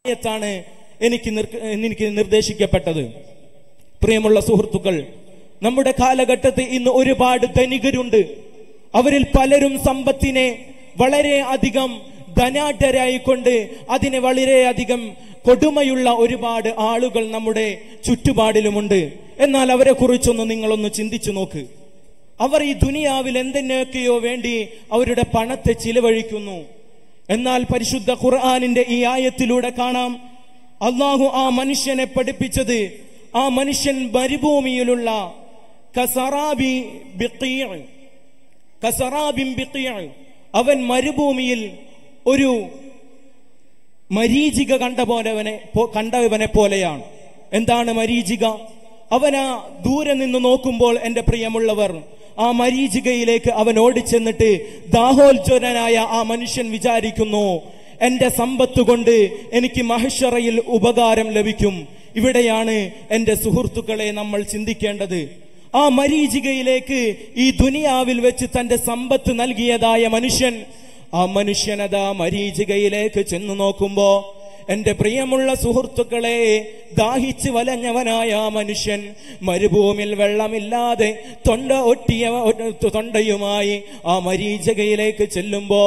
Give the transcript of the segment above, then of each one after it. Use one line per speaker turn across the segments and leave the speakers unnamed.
ാണ് എനിക്ക് നിർ- എനിക്ക് നിർദ്ദേശിക്കപ്പെട്ടത് പ്രിയമുള്ള സുഹൃത്തുക്കൾ നമ്മുടെ കാലഘട്ടത്തിൽ ഇന്ന് ഒരുപാട് ധനികരുണ്ട് അവരിൽ പലരും സമ്പത്തിനെ വളരെ അധികം ധനാഢ്യരായിക്കൊണ്ട് അതിനെ വളരെയധികം കൊടുമയുള്ള ഒരുപാട് ആളുകൾ നമ്മുടെ ചുറ്റുപാടിലുമുണ്ട് എന്നാൽ അവരെ കുറിച്ചൊന്ന് നിങ്ങളൊന്ന് ചിന്തിച്ചു നോക്ക് അവർ ഈ ദുനിയാവിൽ എന്തിനൊക്കെയോ വേണ്ടി അവരുടെ പണത്തെ ചിലവഴിക്കുന്നു എന്നാൽ പരിശുദ്ധ ഖുർആാനിന്റെ ഈ ആയത്തിലൂടെ കാണാം അള്ളാഹു ആ മനുഷ്യനെ പഠിപ്പിച്ചത് ആ മനുഷ്യൻ മരുഭൂമിയിലുള്ള കസറാബി ബിഖീഅ് കസറാബിൻ ബിഖീഅ് അവൻ മരുഭൂമിയിൽ ഒരു മരീചിക കണ്ട പോലവനെ പോ- കണ്ടവനെ പോലെയാണ് എന്താണ് മരീചിക അവനാ ദൂരെ നിന്ന് നോക്കുമ്പോൾ എന്റെ പ്രിയമുള്ളവർ ആ മരീചികയിലേക്ക് അവൻ ഓടിച്ചെന്നിട്ട് ദാഹോൽജ്വരനായ ആ മനുഷ്യൻ വിചാരിക്കുന്നു എന്റെ സമ്പത്ത് കൊണ്ട് എനിക്ക് മഹഷറയിൽ ഉപകാരം ലഭിക്കും ഇവിടെയാണ് എന്റെ സുഹൃത്തുക്കളെ നമ്മൾ ചിന്തിക്കേണ്ടത് ആ മരീചികയിലേക്ക് ഈ ദുനിയാവിൽ വെച്ച് തന്റെ സമ്പത്ത് നൽകിയതായ മനുഷ്യൻ ആ മനുഷ്യനതാ മരീചികയിലേക്ക് ചെന്നു നോക്കുമ്പോ എന്റെ പ്രിയമുള്ള സുഹൃത്തുക്കളെ ദാഹിച്ച് വലഞ്ഞവനായ ആ മനുഷ്യൻ മരുഭൂമിയിൽ വെള്ളമില്ലാതെ തൊണ്ട ഒട്ടിയ തൊണ്ടയുമായി ആ മരീചകയിലേക്ക് ചെല്ലുമ്പോ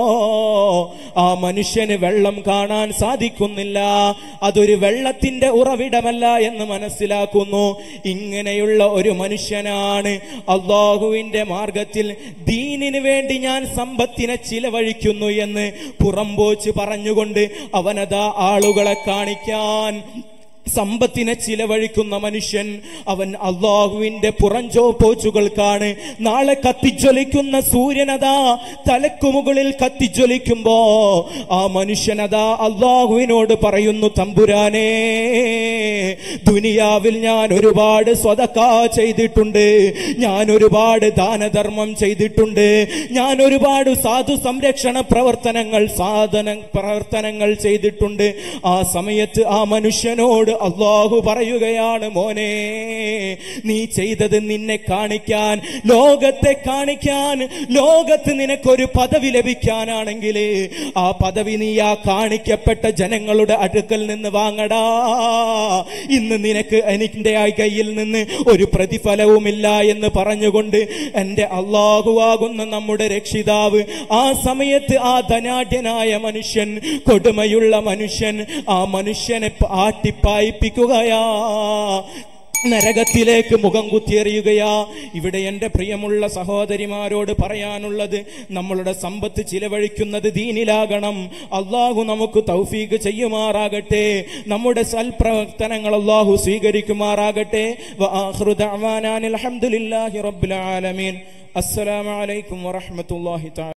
ആ മനുഷ്യന് വെള്ളം കാണാൻ സാധിക്കുന്നില്ല അതൊരു വെള്ളത്തിന്റെ ഉറവിടമല്ല എന്ന് മനസ്സിലാക്കുന്നു ഇങ്ങനെയുള്ള ഒരു മനുഷ്യനാണ് അള്ളാഹുവിന്റെ മാർഗത്തിൽ ദീനിന് വേണ്ടി ഞാൻ സമ്പത്തിനെ ചിലവഴിക്കുന്നു എന്ന് പുറംപോച്ച് പറഞ്ഞുകൊണ്ട് അവനതാ ആളുകളെ കാണിക്കാൻ സമ്പത്തിനെ ചിലവഴിക്കുന്ന മനുഷ്യൻ അവൻ അള്ളാഹുവിന്റെ പുറഞ്ചോ പോച്ചുകൾക്കാണ് നാളെ കത്തിജ്വലിക്കുന്ന സൂര്യനതാ തലക്കു മുകളിൽ കത്തിജ്വലിക്കുമ്പോ ആ മനുഷ്യനതാ അള്ളാഹുവിനോട് പറയുന്നു തമ്പുരാനേ ദുനിയാവിൽ ഞാൻ ഒരുപാട് സ്വതക്ക ചെയ്തിട്ടുണ്ട് ഞാൻ ഒരുപാട് ദാനധർമ്മം ചെയ്തിട്ടുണ്ട് ഞാൻ ഒരുപാട് സാധു സംരക്ഷണ പ്രവർത്തനങ്ങൾ സാധന പ്രവർത്തനങ്ങൾ ചെയ്തിട്ടുണ്ട് ആ സമയത്ത് ആ മനുഷ്യനോട് അള്ളാഹു പറയുകയാണ് മോനെ നീ ചെയ്തത് നിന്നെ കാണിക്കാൻ ലോകത്തെ കാണിക്കാൻ ലോകത്ത് നിനക്കൊരു പദവി ലഭിക്കാനാണെങ്കിൽ ആ പദവി നീ ആ കാണിക്കപ്പെട്ട ജനങ്ങളുടെ അടുക്കൽ നിന്ന് വാങ്ങടാ ഇന്ന് നിനക്ക് എനിന്റെ ആ കയ്യിൽ നിന്ന് ഒരു പ്രതിഫലവുമില്ല എന്ന് പറഞ്ഞുകൊണ്ട് എന്റെ അള്ളാഹുവാകുന്ന നമ്മുടെ രക്ഷിതാവ് ആ സമയത്ത് ആ ധനാഢ്യനായ മനുഷ്യൻ കൊടുമയുള്ള മനുഷ്യൻ ആ മനുഷ്യനെ ആട്ടിപ്പായിപ്പിക്കുകയാ നരകത്തിലേക്ക് മുഖം കുത്തിയെറിയുകയാ ഇവിടെ എൻ്റെ പ്രിയമുള്ള സഹോദരിമാരോട് പറയാനുള്ളത് നമ്മളുടെ സമ്പത്ത് ചിലവഴിക്കുന്നത് ദീനിലാകണം അള്ളാഹു നമുക്ക് തൗഫീഖ് ചെയ്യുമാറാകട്ടെ നമ്മുടെ സൽപ്രവർത്തനങ്ങൾ അള്ളാഹു സ്വീകരിക്കുമാറാകട്ടെ വആഖിറു ദഅ്വാനാ അനിൽ ഹംദുലില്ലാഹി റബ്ബിൽ ആലമീൻ അസ്സലാമു അലൈക്കും വറഹ്മത്തുള്ളാഹി തആല